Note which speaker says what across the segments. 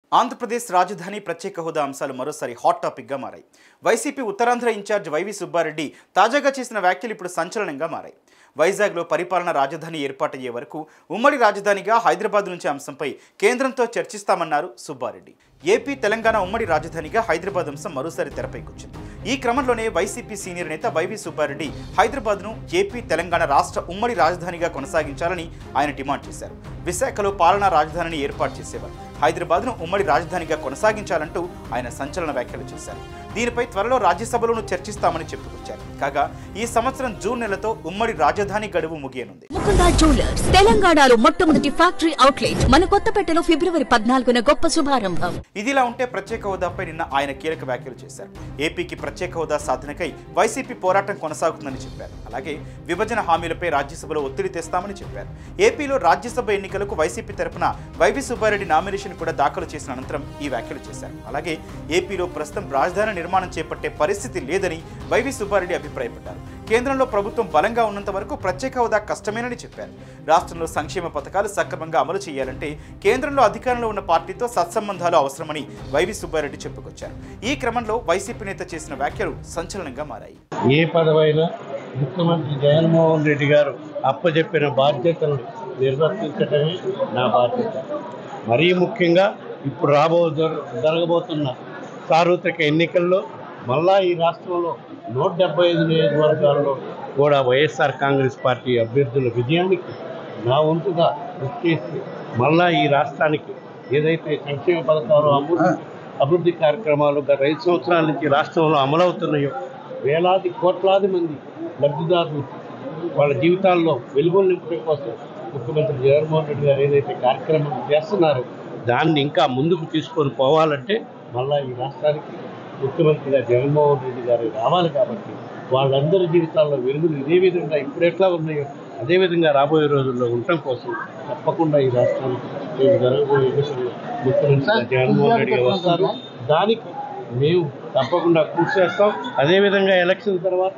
Speaker 1: ఆంధ్రప్రదేశ్ రాజధాని ప్రత్యేక హోదా అంశాలు మరోసారి హాట్ టాపిక్గా మారాయి YCP Uttarandhra incharge YV Subba Reddy తాజాగా చేసిన వ్యాఖ్యలు ఇప్పుడు సంచలనంగా మారాయి వైజాగ్లో పరిపాలన రాజధాని ఏర్పాటయ్యే వరకు ఉమ్మడి రాజధానిగా హైదరాబాద్ నుంచి అంశంపై కేంద్రంతో చర్చిస్తామన్నారు సుబ్బారెడ్డి ఏపీ తెలంగాణ ఉమ్మడి రాజధానిగా హైదరాబాద్ అంశం మరోసారి తెరపైకొచ్చింది ఈ క్రమంలోనే వైసీపీ సీనియర్ నేత వైవి సుబ్బారెడ్డి హైదరాబాద్ను ఏపీ తెలంగాణ రాష్ట్ర ఉమ్మడి రాజధానిగా కొనసాగించాలని ఆయన డిమాండ్ చేశారు విశాఖలో పాలనా రాజధానిని ఏర్పాటు చేసేవారు హైదరాబాద్ను ఉమ్మడి రాజధానిగా కొనసాగించాలంటూ ఆయన సంచలన వ్యాఖ్యలు చేశారు దీనిపై త్వరలో రాజ్యసభలోనూ చర్చిస్తామని చెప్పుకొచ్చారు కాగా ఈ సంవత్సరం జూన్ నెలతో ఉమ్మడి రాజధాని గడువు ముగియనుంది
Speaker 2: ముకుందా జ్యువెలర్స్ తెలంగాణలో మొట్టమొదటి ఫ్యాక్టరీ అవుట్లెట్ మన కొత్తపేటలో ఫిబ్రవరి పద్నాలుగున గొప్ప శుభారంభం
Speaker 1: ఇదిలా ఉంటే ప్రత్యేక హోదాపై నిన్న ఆయన కీలక వ్యాఖ్యలు చేశారు ఏపీకి ప్రత్యేక హోదా సాధనకై వైసీపీ పోరాటం కొనసాగుతుందని చెప్పారు అలాగే విభజన హామీలపై రాజ్యసభలో ఒత్తిడి తెస్తామని చెప్పారు ఏపీలో రాజ్యసభ ఎన్నికలకు వైసీపీ తరపున వైవి సుబ్బారెడ్డి నామినేషన్ కూడా దాఖలు చేసిన అనంతరం ఈ వ్యాఖ్యలు చేశారు అలాగే ఏపీలో ప్రస్తుతం రాజధాని నిర్మాణం చేపట్టే పరిస్థితి లేదని వైవి సుబ్బారెడ్డి అభిప్రాయపడ్డారు కేంద్రంలో ప్రభుత్వం బలంగా ఉన్నంత వరకు ప్రత్యేక హోదా కష్టమేనని చెప్పారు రాష్ట్రంలో సంక్షేమ పథకాలు సక్రమంగా అమలు చేయాలంటే కేంద్రంలో అధికారంలో ఉన్న పార్టీతో సత్సంబంధాలు అవసరమని వైవి సుబ్బారెడ్డి చెప్పుకొచ్చారు ఈ క్రమంలో వైసీపీ నేత చేసిన వ్యాఖ్యలు సంచలనంగా మారాయి
Speaker 3: ఏ పదవైనా ముఖ్యమంత్రి జగన్మోహన్ రెడ్డి గారు అప్పచెప్పిన బాధ్యతలను నిర్వర్తించడమే నా బాధ్యత మరీ ముఖ్యంగా ఇప్పుడు రాబో జర- జరగబోతున్న సార్వత్రిక ఎన్నికల్లో మళ్ళా ఈ రాష్ట్రంలో నూట డెబ్బై ఐదు నియోజకవర్గాల్లో కూడా వైఎస్ఆర్ కాంగ్రెస్ పార్టీ అభ్యర్థుల విజయానికి నా వంతుగా కృషి చేసి మళ్ళా ఈ రాష్ట్రానికి ఏదైతే సంక్షేమ పథకాలు అభివృద్ధి అభివృద్ధి కార్యక్రమాలు గత ఐదు సంవత్సరాల నుంచి రాష్ట్రంలో అమలవుతున్నాయో వేలాది కోట్లాది మంది లబ్ధిదారులు వాళ్ళ జీవితాల్లో వెలుగులు నింపడం కోసం ముఖ్యమంత్రి జగన్మోహన్ రెడ్డి గారు ఏదైతే కార్యక్రమం చేస్తున్నారో దాన్ని ఇంకా ముందుకు తీసుకొని పోవాలంటే మళ్ళా ఈ రాష్ట్రానికి ముఖ్యమంత్రిగా జగన్మోహన్ రెడ్డి గారు రావాలి కాబట్టి వాళ్ళందరి జీవితాల్లో వెలుగులు ఇదే విధంగా ఇప్పుడు ఎట్లా ఉన్నాయో అదే విధంగా రాబోయే రోజుల్లో ఉండటం కోసం తప్పకుండా ఈ రాష్ట్రానికి రేపు జరగబోయే ఎన్నికల్లో ముఖ్యమంత్రిగా జగన్మోహన్ రెడ్డి గారు వస్తారు దానికి మేము తప్పకుండా కృషి చేస్తాం అదేవిధంగా ఎలక్షన్ తర్వాత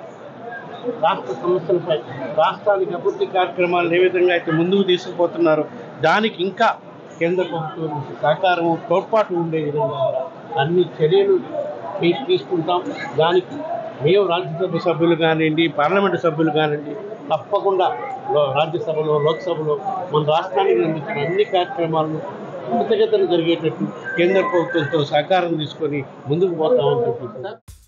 Speaker 3: రాష్ట్ర సమస్యలపై రాష్ట్రానికి అభివృద్ధి కార్యక్రమాలను ఏ విధంగా అయితే ముందుకు తీసుకుపోతున్నారో దానికి ఇంకా కేంద్ర ప్రభుత్వం నుంచి సహకారం తోడ్పాటు ఉండే విధంగా కూడా అన్ని చర్యలు తీ- తీసుకుంటాం దానికి మేము రాజ్యసభ సభ్యులు కానివ్వండి పార్లమెంటు సభ్యులు కానివ్వండి తప్పకుండా లో- రాజ్యసభలో లోక్సభలో మన రాష్ట్రానికి అందించిన అన్ని కార్యక్రమాలను త్వరితగతిన జరిగేటట్టు కేంద్ర ప్రభుత్వంతో సహకారం తీసుకొని ముందుకు పోతామని చెప్పి